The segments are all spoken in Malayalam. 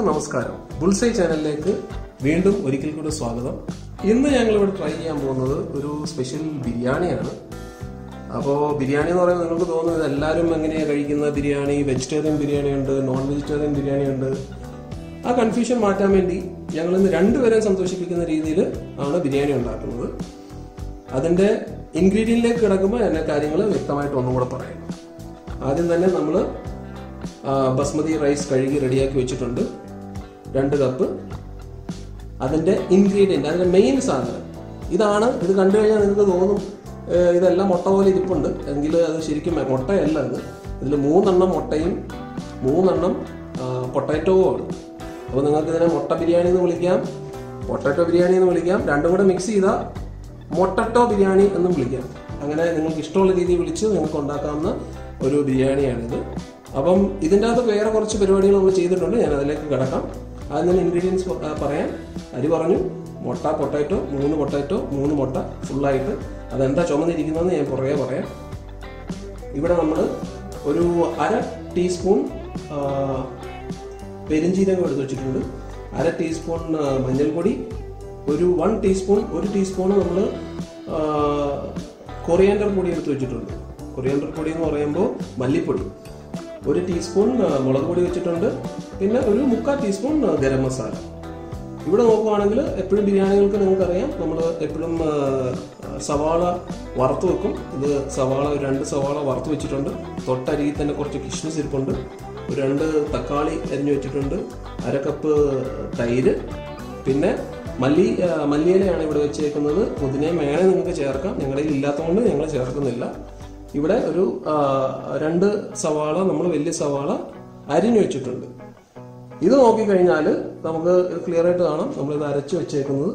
നമസ്കാരം ബുൾസൈ ചാനലിലേക്ക് വീണ്ടും ഒരിക്കൽ കൂടി സ്വാഗതം ഇന്ന് ഞങ്ങൾ ഇവിടെ ട്രൈ ചെയ്യാൻ പോകുന്നത് ഒരു സ്പെഷ്യൽ ബിരിയാണിയാണ് അപ്പോൾ ബിരിയാണി എന്ന് പറയുമ്പോൾ നിങ്ങൾക്ക് തോന്നുന്നത് എല്ലാവരും എങ്ങനെയാണ് കഴിക്കുന്ന ബിരിയാണി വെജിറ്റേറിയൻ ബിരിയാണി ഉണ്ട് നോൺ വെജിറ്റേറിയൻ ബിരിയാണി ഉണ്ട് ആ കൺഫ്യൂഷൻ മാറ്റാൻ വേണ്ടി ഞങ്ങൾ ഇന്ന് രണ്ടുപേരെയും സന്തോഷിപ്പിക്കുന്ന രീതിയിൽ ആണ് ബിരിയാണി ഉണ്ടാക്കുന്നത് അതിന്റെ ഇൻഗ്രീഡിയൻറ്റിലേക്ക് കിടക്കുമ്പോൾ എന്നെ കാര്യങ്ങൾ വ്യക്തമായിട്ട് ഒന്നും കൂടെ പറയാം ആദ്യം തന്നെ നമ്മൾ ബസ്മതി റൈസ് കഴുകി റെഡിയാക്കി വെച്ചിട്ടുണ്ട് രണ്ട് കപ്പ് അതിന്റെ ഇൻഗ്രീഡിയന്റ് അതിന്റെ മെയിൻ സാധനം ഇതാണ് ഇത് കണ്ടു കഴിഞ്ഞാൽ നിങ്ങൾക്ക് തോന്നും ഏഹ് ഇതെല്ലാം മുട്ട പോലെ ഇരിപ്പുണ്ട് എങ്കിൽ അത് ശരിക്കും മുട്ടയല്ല ഇത് ഇതിൽ മൂന്നെണ്ണം മുട്ടയും മൂന്നെണ്ണം പൊട്ടാറ്റോവും ആണ് അപ്പോൾ നിങ്ങൾക്ക് ഇതിനെ മുട്ട ബിരിയാണി എന്ന് വിളിക്കാം പൊട്ടാറ്റോ ബിരിയാണി എന്ന് വിളിക്കാം രണ്ടും കൂടെ മിക്സ് ചെയ്താൽ മൊട്ടട്ടോ ബിരിയാണി എന്നും വിളിക്കാം അങ്ങനെ നിങ്ങൾക്ക് ഇഷ്ടമുള്ള രീതിയിൽ വിളിച്ച് നിങ്ങൾക്ക് ഉണ്ടാക്കാവുന്ന ഒരു ബിരിയാണിയാണിത് അപ്പം ഇതിൻ്റെ അകത്ത് വേറെ കുറച്ച് പരിപാടികൾ നമ്മൾ ചെയ്തിട്ടുണ്ട് ഞാൻ അതിലേക്ക് കിടക്കാം ആദ്യം തന്നെ ഇൻഗ്രീഡിയൻസ് പറയാൻ അരി പറഞ്ഞു മുട്ട പൊട്ടാറ്റോ മൂന്ന് പൊട്ടാറ്റോ മൂന്ന് മുട്ട ഫുള്ളായിട്ട് അതെന്താ ചുമന്നിരിക്കുന്നതെന്ന് ഞാൻ പുറകെ പറയാം ഇവിടെ നമ്മൾ ഒരു അര ടീസ്പൂൺ ആ, പെരിഞ്ജീരകം എടുത്ത് വെച്ചിട്ടുണ്ട് അര ടീസ്പൂൺ ആ, മഞ്ഞൾപ്പൊടി ഒരു വൺ ടീസ്പൂൺ ഒരു ടീസ്പൂൺ നമ്മൾ കൊറിയാൻഡർ പൊടി എടുത്ത് വെച്ചിട്ടുണ്ട് കൊറിയാൻഡർ പൊടി എന്ന് പറയുമ്പോൾ മല്ലിപ്പൊടി ഒരു ടീസ്പൂൺ ആ, മുളക് പൊടി വെച്ചിട്ടുണ്ട് പിന്നെ ഒരു മുക്കാൽ ടീസ്പൂൺ ആ, ഗരം മസാല ഇവിടെ നോക്കുവാണെങ്കിൽ എപ്പോഴും ബിരിയാണികൾക്ക് നിങ്ങൾക്കറിയാം നമ്മൾ എപ്പോഴും ആ, സവാള വറുത്ത് വെക്കും ഇത് സവാള ഒരു രണ്ട് സവാള വറുത്ത് വെച്ചിട്ടുണ്ട് തൊട്ടരികിൽ തന്നെ കുറച്ച് കിഷ്മിസ് ഇരിപ്പുണ്ട് ഒരു രണ്ട് തക്കാളി അരിഞ്ഞു വെച്ചിട്ടുണ്ട് അര കപ്പ് തൈര് പിന്നെ മല്ലി ആ, മല്ലിയിലയാണ് ഇവിടെ വെച്ചേക്കുന്നത് പുതിനയും വേണേ നിങ്ങൾക്ക് ചേർക്കാം ഞങ്ങളുടെ കയ്യിൽ ഇല്ലാത്തതുകൊണ്ട് ഞങ്ങൾ ചേർക്കുന്നില്ല ഇവിടെ ഒരു ആ, രണ്ട് സവാള നമ്മൾ വലിയ സവാള അരിഞ്ഞു വെച്ചിട്ടുണ്ട് ഇത് നോക്കിക്കഴിഞ്ഞാൽ നമുക്ക് ക്ലിയർ ആയിട്ട് കാണാം നമ്മളിത് അരച്ചു വെച്ചേക്കുന്നത്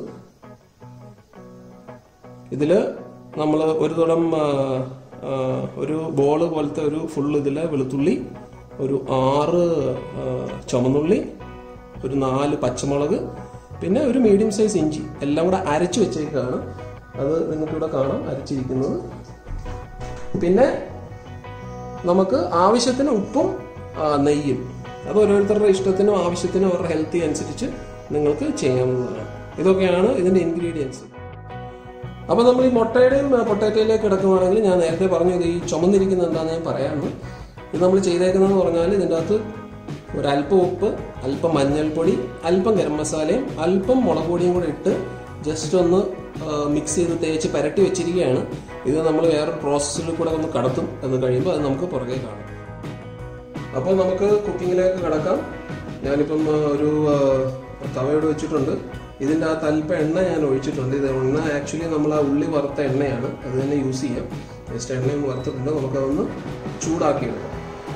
ഇതില് നമ്മൾ ഒരു തുടം ആ, ആ, ഒരു ബോള് പോലത്തെ ഒരു ഫുൾ ഇതിലെ വെളുത്തുള്ളി ഒരു ആറ് ആ, ചുമന്നുള്ളി ഒരു നാല് പച്ചമുളക് പിന്നെ ഒരു മീഡിയം സൈസ് ഇഞ്ചി എല്ലാം കൂടെ അരച്ചു വെച്ചേക്കാണ് അത് നിങ്ങൾക്ക് ഇവിടെ കാണാം അരച്ചിരിക്കുന്നത് പിന്നെ നമുക്ക് ആവശ്യത്തിന് ഉപ്പും ആ, നെയ്യും അത് ഓരോരുത്തരുടെ ഇഷ്ടത്തിനും ആവശ്യത്തിനും അവരുടെ ഹെൽത്തി അനുസരിച്ച് നിങ്ങൾക്ക് ചെയ്യാവുന്നതാണ് ഇതൊക്കെയാണ് ഇതിന്റെ ഇൻഗ്രീഡിയൻസ് അപ്പൊ നമ്മൾ ഈ മുട്ടയുടെയും ആ, പൊട്ടാറ്റോയിലേക്ക് കിടക്കുവാണെങ്കിൽ ഞാൻ നേരത്തെ പറഞ്ഞത് ഈ ചുമന്നിരിക്കുന്നത് എന്താണെന്ന് ഞാൻ പറയാമെന്ന് ഇത് നമ്മൾ ചെയ്തേക്കുന്നതെന്ന് പറഞ്ഞാൽ ഇതിൻ്റെ അകത്ത് ഒരല്പം ഉപ്പ് അല്പം മഞ്ഞൾപ്പൊടി അല്പം ഗരം മസാലയും അല്പം മുളക് പൊടിയും കൂടെ ഇട്ട് ജസ്റ്റ് ഒന്ന് മിക്സ് ചെയ്ത് തേച്ച് പരട്ടി വെച്ചിരിക്കുകയാണ് ഇത് നമ്മൾ വേറൊരു പ്രോസസ്സിൽ കൂടെ ഒന്ന് കടത്തും എന്ന് കഴിയുമ്പോൾ അത് നമുക്ക് പുറകെ കാണാം അപ്പോൾ നമുക്ക് കുക്കിങ്ങിലേക്ക് കിടക്കാം ഞാനിപ്പം ആ, ഒരു ആ, തവയോട് വെച്ചിട്ടുണ്ട് ഇതിൻ്റെ അകത്ത് അല്പം എണ്ണ ഞാൻ ഒഴിച്ചിട്ടുണ്ട് ഇത് എണ്ണ ആക്ച്വലി നമ്മൾ ആ ഉള്ളി വറുത്ത എണ്ണയാണ് അത് തന്നെ യൂസ് ചെയ്യാം ജസ്റ്റ് എണ്ണയും വറുത്തിട്ടുണ്ട് നമുക്കതൊന്ന് ചൂടാക്കി എടുക്കാം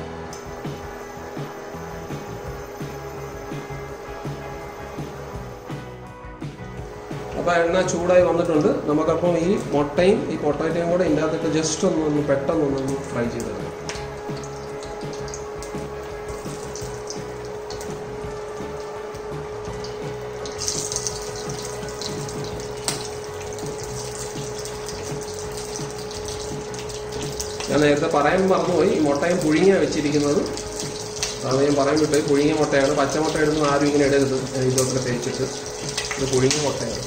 അപ്പോൾ എണ്ണ ചൂടായി വന്നിട്ടുണ്ട് നമുക്കപ്പം ഈ മുട്ടയും ഈ പൊട്ടാറ്റയും കൂടെ ഇതിൻ്റെ അകത്തിട്ട് ജസ്റ്റ് ഒന്ന് ഒന്ന് പെട്ടെന്ന് ഒന്ന് ഫ്രൈ ചെയ്തെടുക്കാം ഞാൻ നേരത്തെ പറയാൻ മറന്നുപോയി ഈ മുട്ടയും പുഴുങ്ങിയ വെച്ചിരിക്കുന്നത് അത് ഞാൻ പറയാൻ വിട്ടു പുഴുങ്ങിയ മുട്ടയാണ് പച്ചമുട്ട ഇടുന്നത് ആരും ഇങ്ങനെ ഇടരുത് ഇതൊക്കെ തേച്ചിട്ട് ഇത് പുഴുങ്ങിയ മുട്ടയാണ്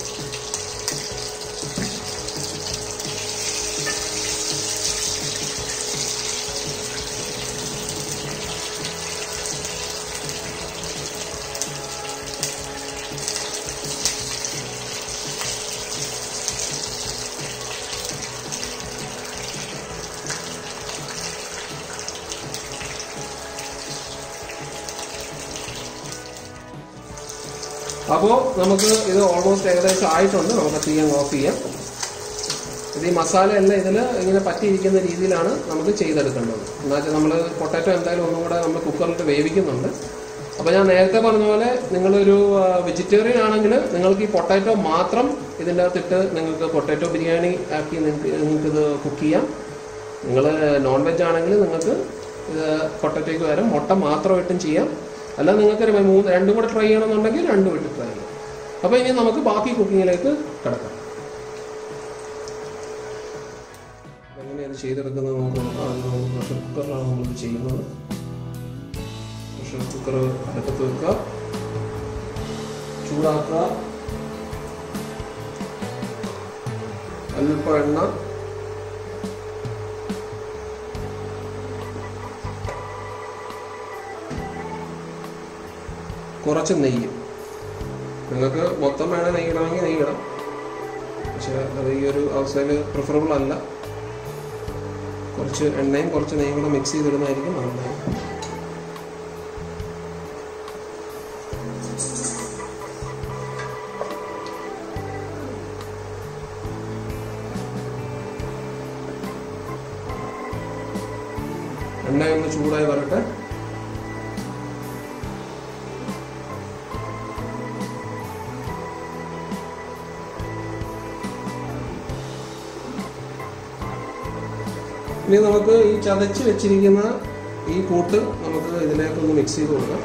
അപ്പോൾ നമുക്ക് ഇത് ഓൾമോസ്റ്റ് ഏകദേശം ആയിട്ടുണ്ട് നമുക്ക് തീ അങ്ങ് ഓഫ് ചെയ്യാം ഇത് ഈ മസാല എല്ലാം ഇതിൽ ഇങ്ങനെ പറ്റിയിരിക്കുന്ന രീതിയിലാണ് നമുക്ക് ചെയ്തെടുക്കേണ്ടത് എന്നുവെച്ചാൽ നമ്മൾ പൊട്ടാറ്റോ എന്തായാലും ഒന്നും കൂടെ നമ്മൾ കുക്കറിലിട്ട് വേവിക്കുന്നുണ്ട് അപ്പോൾ ഞാൻ നേരത്തെ പറഞ്ഞ പോലെ നിങ്ങളൊരു വെജിറ്റേറിയൻ ആണെങ്കിൽ നിങ്ങൾക്ക് ഈ പൊട്ടാറ്റോ മാത്രം ഇതിൻ്റെ അകത്തിട്ട് നിങ്ങൾക്ക് പൊട്ടാറ്റോ ബിരിയാണി ആക്കി നിങ്ങൾക്ക് നിങ്ങൾക്കിത് കുക്ക് ചെയ്യാം നിങ്ങൾ നോൺ വെജ് ആണെങ്കിൽ നിങ്ങൾക്ക് ഇത് പൊട്ടറ്റോയ്ക്ക് പകരം മുട്ട മാത്രമായിട്ടും ചെയ്യാം അല്ല നിങ്ങൾക്ക് ഒരു മൂന്ന് രണ്ടും കൂടെ ട്രൈ ചെയ്യണമെന്നുണ്ടെങ്കിൽ രണ്ടും ഇട്ട് ട്രൈ ചെയ്യാം അപ്പോൾ ഇനി നമുക്ക് ബാക്കി കുക്കിങ്ങിലേക്ക് കിടക്കാം എങ്ങനെയാണ് ചെയ്തെടുക്കുന്നത് നമുക്ക് നോക്കാം അത് നമുക്ക് പ്രഷർ കുക്കറിലാണ് നമ്മളിത് ചെയ്യുന്നത് പ്രഷർ കുക്കർ അടുപ്പത്ത് വെക്കുക ചൂടാക്കുക അല്പം എണ്ണ കുറച്ച് നെയ്യ് നിങ്ങൾക്ക് മൊത്തം വേണേൽ നെയ്യ് ഇടണമെങ്കിൽ നെയ്യ് ഇടാം പക്ഷെ അത് ഈ ഒരു അവസ്ഥയിൽ പ്രിഫറബിൾ അല്ല കുറച്ച് എണ്ണയും കുറച്ച് നെയ്യും കൂടെ മിക്സ് ചെയ്തിടുന്നതായിരിക്കും നന്നായി എണ്ണ ഒന്ന് ചൂടായി വരട്ടെ ഇനി നമുക്ക് ഈ ചതച്ച് വെച്ചിരിക്കുന്ന ഈ കൂട്ട് നമുക്ക് ഇതിലേക്കൊന്ന് മിക്സ് ചെയ്ത് കൊടുക്കാം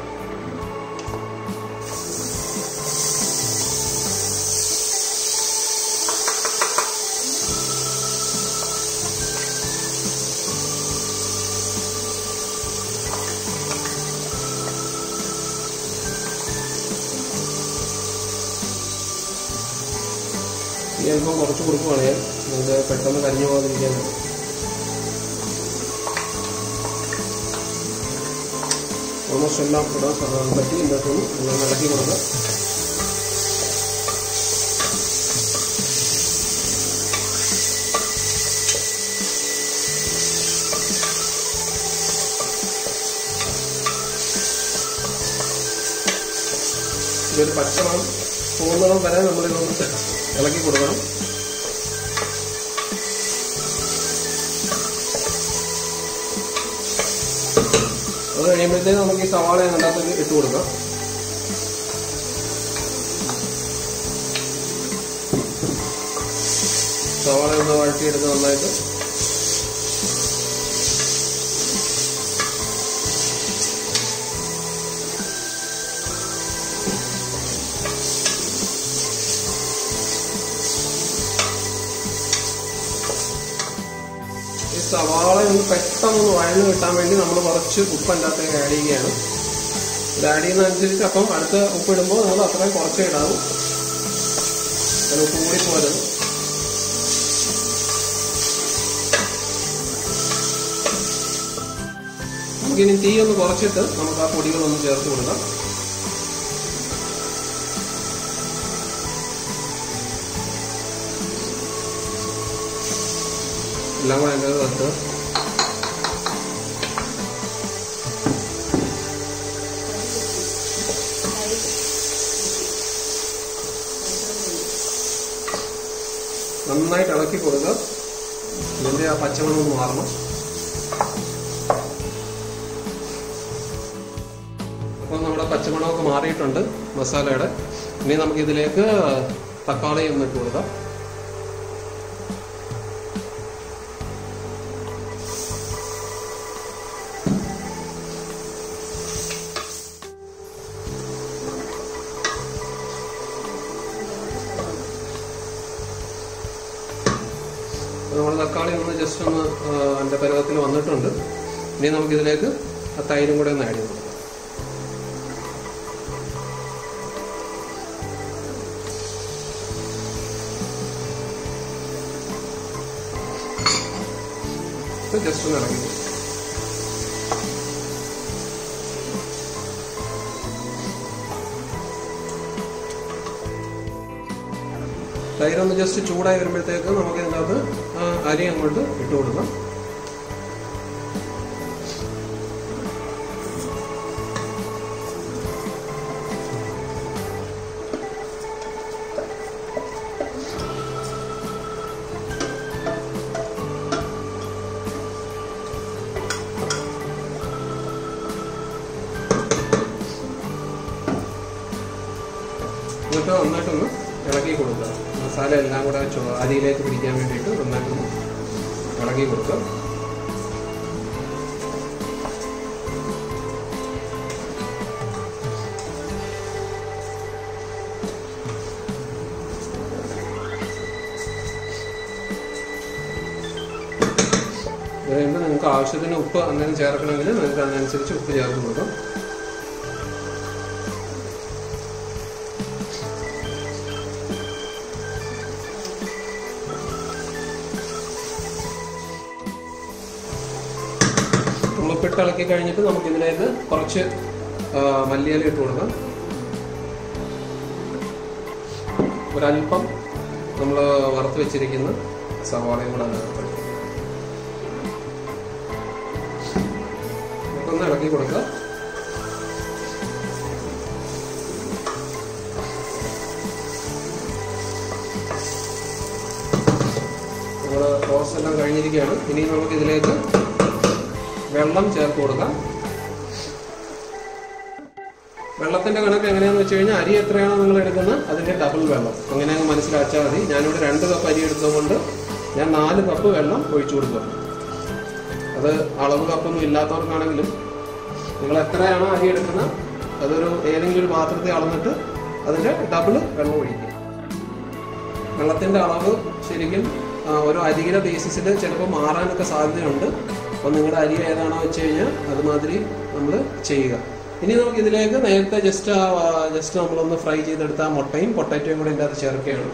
ഈ അല്പം കുറച്ച് കൊടുക്കുവാണ് ഞാൻ നമുക്ക് പെട്ടെന്ന് കരിഞ്ഞു പോകാതിരിക്കാനാണ് ഓൾമോസ്റ്റ് എല്ലാം ഇടാൻ സമയം പറ്റി ഇതിനകത്ത് ഒന്ന് ഇളക്കി കൊടുക്കുക ഇതൊരു പച്ചമണം പോകുന്നിടം വരെ നമ്മളിതൊന്ന് ഇളക്കി കൊടുക്കണം അത് കഴിയുമ്പോഴത്തേക്ക് നമുക്ക് ഈ സവാള അതിനകത്തേക്ക് ഇട്ട് കൊടുക്കാം സവാള ഒന്ന് വഴറ്റിയെടുത്ത് നന്നായിട്ട് ഈ സവാള ഒന്ന് പെട്ടെന്ന് ഒന്ന് വഴന്ന് കിട്ടാൻ വേണ്ടി നമ്മൾ കുറച്ച് ഉപ്പ് അതിനകത്തേക്ക് ആഡ് ചെയ്യുകയാണ് ഇത് ആഡ് ചെയ്യുന്നതനുസരിച്ച് അപ്പം അടുത്ത ഉപ്പ് ഇടുമ്പോൾ നമ്മൾ അത്രയും കുറച്ചേ ഇടാവും അതിന് ഉപ്പ് കൂടി പോരുത് നമുക്കിനി തീ ഒന്ന് കുറച്ചിട്ട് നമുക്ക് ആ പൊടികളൊന്ന് ചേർത്ത് കൊടുക്കാം എല്ലാം കൂടെ അതിൻ്റെ അകത്ത് നന്നായിട്ട് ഇളക്കി കൊടുക്കുക ഇതിന്റെ ആ പച്ചമണം ഒന്ന് മാറണം അപ്പോൾ നമ്മുടെ പച്ചമണമൊക്കെ മാറിയിട്ടുണ്ട് മസാലയുടെ ഇനി നമുക്ക് ഇതിലേക്ക് തക്കാളി ഒന്ന് ഇട്ട് കൊടുക്കാം നമ്മുടെ തക്കാളി ഒന്ന് ജസ്റ്റ് ഒന്ന് അതിൻ്റെ പരുവത്തിൽ വന്നിട്ടുണ്ട് ഇനി നമുക്കിതിലേക്ക് ആ തൈരും കൂടെ ഒന്ന് ആഡ് ചെയ്ത് കൊടുക്കാം ജസ്റ്റ് ഒന്ന് ഇറങ്ങി തൈരൊന്ന് ജസ്റ്റ് ചൂടായി വരുമ്പോഴത്തേക്ക് നമുക്ക് ഇതിനകത്ത് ആ അരി അങ്ങോട്ട് ഇട്ട് കൊടുക്കാം എന്നിട്ട് നന്നായിട്ടൊന്ന് ഇളക്കി കൊടുക്കുക മസാല എല്ലാം കൂടെ ചോ- അരിയിലേക്ക് പിടിക്കാൻ വേണ്ടിയിട്ട് നന്നായിട്ടൊന്ന് ഇളക്കി കൊടുക്കുക ഇത് കഴിയുമ്പോൾ നിങ്ങൾക്ക് ആവശ്യത്തിന് ഉപ്പ് എന്തെങ്കിലും ചേർക്കണമെങ്കിൽ നിങ്ങൾക്ക് അതിനനുസരിച്ച് ഉപ്പ് ചേർത്ത് കൊടുക്കാം നമ്മൾ ഉപ്പിട്ട് ഇളക്കി കഴിഞ്ഞിട്ട് നമുക്ക് ഇതിലേക്ക് കുറച്ച് ആ, മല്ലിയില ഇട്ട് കൊടുക്കാം ഒരല്പം നമ്മൾ വറുത്ത് വെച്ചിരിക്കുന്ന സവാളയും കൂടെ അതിനകത്ത് ഇട്ട്. നമുക്കൊന്ന് ഇളക്കി കൊടുക്കുക നമ്മുടെ റോസ് എല്ലാം കഴിഞ്ഞിരിക്കുകയാണ് ഇനി നമുക്ക് ഇതിലേക്ക് വെള്ളം ചേർത്ത് കൊടുക്കാം വെള്ളത്തിന്റെ കണക്ക് എങ്ങനെയാന്ന് വെച്ച് കഴിഞ്ഞാൽ അരി എത്രയാണോ നിങ്ങൾ എടുക്കുന്നത് അതിന്റെ ഡബിൾ വെള്ളം അങ്ങനെ അങ്ങ് മനസ്സിലാച്ചാൽ മതി ഞാനിവിടെ രണ്ട് കപ്പ് അരി എടുത്തതുകൊണ്ട് ഞാൻ നാല് കപ്പ് വെള്ളം ഒഴിച്ചു കൊടുക്കുക അത് അളവ് കപ്പൊന്നും ഇല്ലാത്തവർക്കാണെങ്കിലും നിങ്ങൾ എത്രയാണോ അരി എടുക്കുന്നത് അതൊരു ഏതെങ്കിലും ഒരു പാത്രത്തിൽ അളന്നിട്ട് അതിന്റെ ഡബിൾ വെള്ളം ഒഴിക്കുക വെള്ളത്തിന്റെ അളവ് ശരിക്കും ആ, ഓരോ അരിയുടെ ബേസിസിൽ ചിലപ്പോൾ മാറാനൊക്കെ സാധ്യതയുണ്ട് അപ്പോൾ നിങ്ങളുടെ അരി ഏതാണോ വെച്ച് കഴിഞ്ഞാൽ അതുമാതിരി നമ്മൾ ചെയ്യുക ഇനി നമുക്ക് ഇതിലേക്ക് നേരത്തെ ജസ്റ്റ് ജസ്റ്റ് നമ്മളൊന്ന് ഫ്രൈ ചെയ്തെടുത്ത ആ മുട്ടയും പൊട്ടാറ്റോയും കൂടെ ഇതിൻ്റെ അകത്ത് ചേർക്കുകയാണ്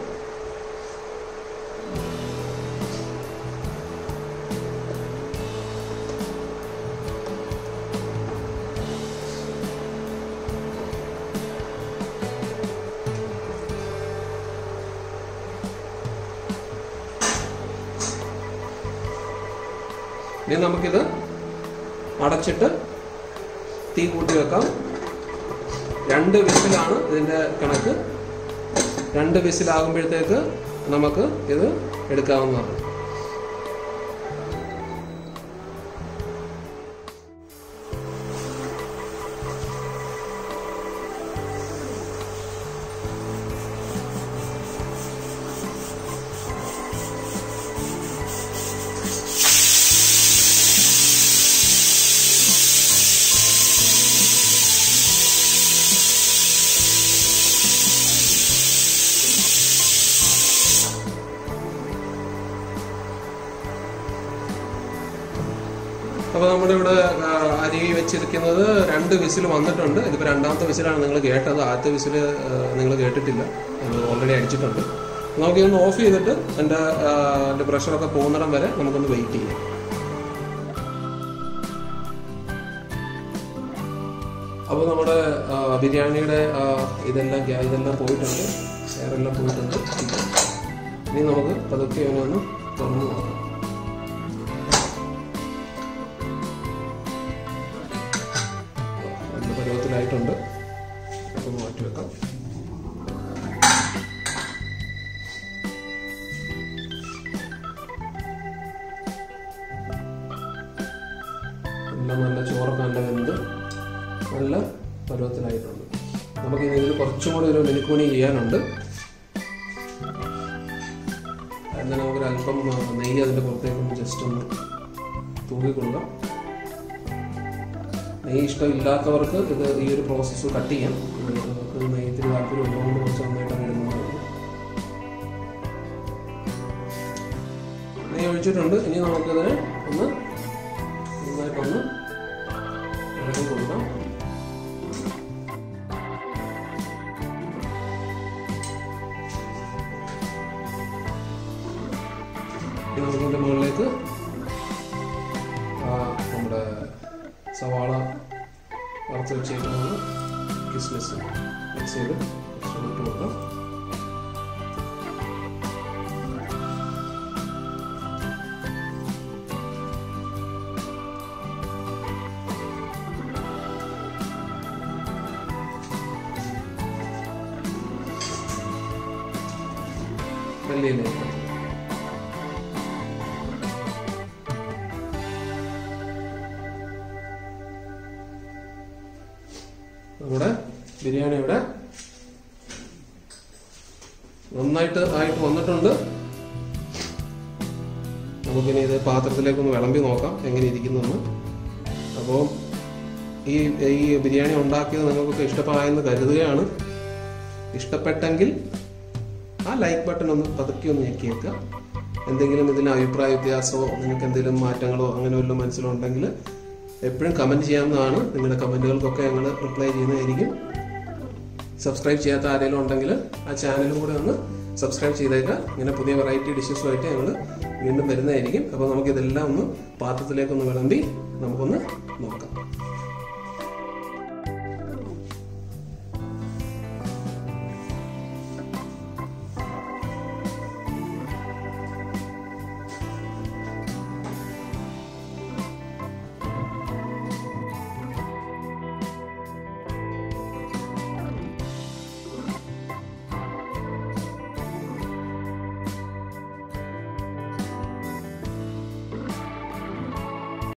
ഇനി നമുക്കിത് അടച്ചിട്ട് തീ കൂട്ടി വെക്കാം രണ്ട് വിസിലാണ് ഇതിന്റെ കണക്ക് രണ്ട് വിസിലാകുമ്പോഴത്തേക്ക് നമുക്ക് ഇത് എടുക്കാവുന്നതാണ് അപ്പോൾ നമ്മുടെ ഇവിടെ ആ, അരി വെച്ചിരിക്കുന്നത് രണ്ട് വിസിൽ വന്നിട്ടുണ്ട് ഇതിപ്പോൾ രണ്ടാമത്തെ വിസിലാണ് നിങ്ങൾ കേട്ടത് ആദ്യത്തെ വിസിൽ നിങ്ങൾ കേട്ടിട്ടില്ല അത് ഓൾറെഡി അടിച്ചിട്ടുണ്ട് നമുക്ക് ഇതൊന്ന് ഓഫ് ചെയ്തിട്ട് എൻ്റെ എൻ്റെ പ്രഷറൊക്കെ പോകുന്നിടം വരെ നമുക്കൊന്ന് വെയിറ്റ് ചെയ്യാം അപ്പോൾ നമ്മുടെ ആ, ബിരിയാണിയുടെ ആ, ഇതെല്ലാം ഗ്യാ- ഇതെല്ലാം പോയിട്ടുണ്ട് എയറെല്ലാം പോയിട്ടുണ്ട് ഇനി നമുക്ക് പതുക്കെ ഇവനൊന്ന് തുറന്ന് നോക്കാം നല്ല പരുവത്തിലായിട്ടുണ്ട് അപ്പോൾ മാറ്റി വെക്കാം എല്ലാം നല്ല ചോറൊക്കെ നല്ല വെന്ത് നല്ല പരുവത്തിലായിട്ടുണ്ട് നമുക്ക് ഇനി ഇതിൽ കുറച്ചും കൂടി ഒരു മിനുക്കൂണി ചെയ്യാനുണ്ട് എന്നാൽ നമുക്കൊരു അല്പം ആ, നെയ്യ് അതിൻ്റെ പുറത്തേക്കൊന്ന് ജസ്റ്റ് ഒന്ന് തൂക്കിക്കൊള്ളാം നെയ്യ് ഇഷ്ടമില്ലാത്തവർക്ക് ഇത് ഈ ഒരു പ്രോസസ്സ് കട്ട് ചെയ്യാം ഇത് നമുക്ക് നെയ്യത്തിന് താല്പര്യം ഉള്ളതുകൊണ്ട് കുറച്ച് നന്നായിട്ട് അങ്ങ് ഇടുന്നതാണ് നെയ്യ് ഒഴിച്ചിട്ടുണ്ട് ഇനി നമുക്കിതിനെ ഒന്ന് നന്നായിട്ടൊന്ന് ഇളക്കി കൊടുക്കാം ഇനി നമുക്കിതിൻ്റെ മുകളിലേക്ക് ആ, നമ്മുടെ സവാള വറുത്ത് വെച്ചേക്കുന്നത് കിസ്മിസ് മിക്സ് ചെയ്ത് കുറച്ചുകൂടി ഇട്ട് കൊടുക്കാം മല്ലിയിലേക്ക് നമ്മുടെ ബിരിയാണി ഇവിടെ നന്നായിട്ട് ആയിട്ട് വന്നിട്ടുണ്ട് നമുക്കിനി ഇത് പാത്രത്തിലേക്കൊന്ന് വിളമ്പി നോക്കാം എങ്ങനെ ഇരിക്കുന്നെന്ന് അപ്പോൾ ഈ ഈ ബിരിയാണി ഉണ്ടാക്കിയത് നിങ്ങൾക്കൊക്കെ ഇഷ്ടമായെന്ന് കരുതുകയാണ് ഇഷ്ടപ്പെട്ടെങ്കിൽ ആ ലൈക്ക് ബട്ടൺ ഒന്ന് പതുക്കെ ഒന്ന് ഞെക്കിയേക്കുക എന്തെങ്കിലും ഇതിന് അഭിപ്രായ വ്യത്യാസമോ നിങ്ങൾക്ക് എന്തെങ്കിലും മാറ്റങ്ങളോ അങ്ങനെ വല്ലതും മനസ്സിലുണ്ടെങ്കിൽ എപ്പോഴും കമൻറ്റ് ചെയ്യാവുന്നതാണ് നിങ്ങളുടെ കമൻറ്റുകൾക്കൊക്കെ ഞങ്ങൾ റിപ്ലൈ ചെയ്യുന്നതായിരിക്കും സബ്സ്ക്രൈബ് ചെയ്യാത്ത ആരെങ്കിലും ഉണ്ടെങ്കിൽ ആ ചാനലും കൂടെ ഒന്ന് സബ്സ്ക്രൈബ് ചെയ്തേക്കുക ഇങ്ങനെ പുതിയ വെറൈറ്റി ഡിഷസുമായിട്ട് ഞങ്ങൾ വീണ്ടും വരുന്നതായിരിക്കും അപ്പോൾ നമുക്കിതെല്ലാം ഒന്ന് പാത്രത്തിലേക്കൊന്ന് വിളമ്പി നമുക്കൊന്ന് നോക്കാം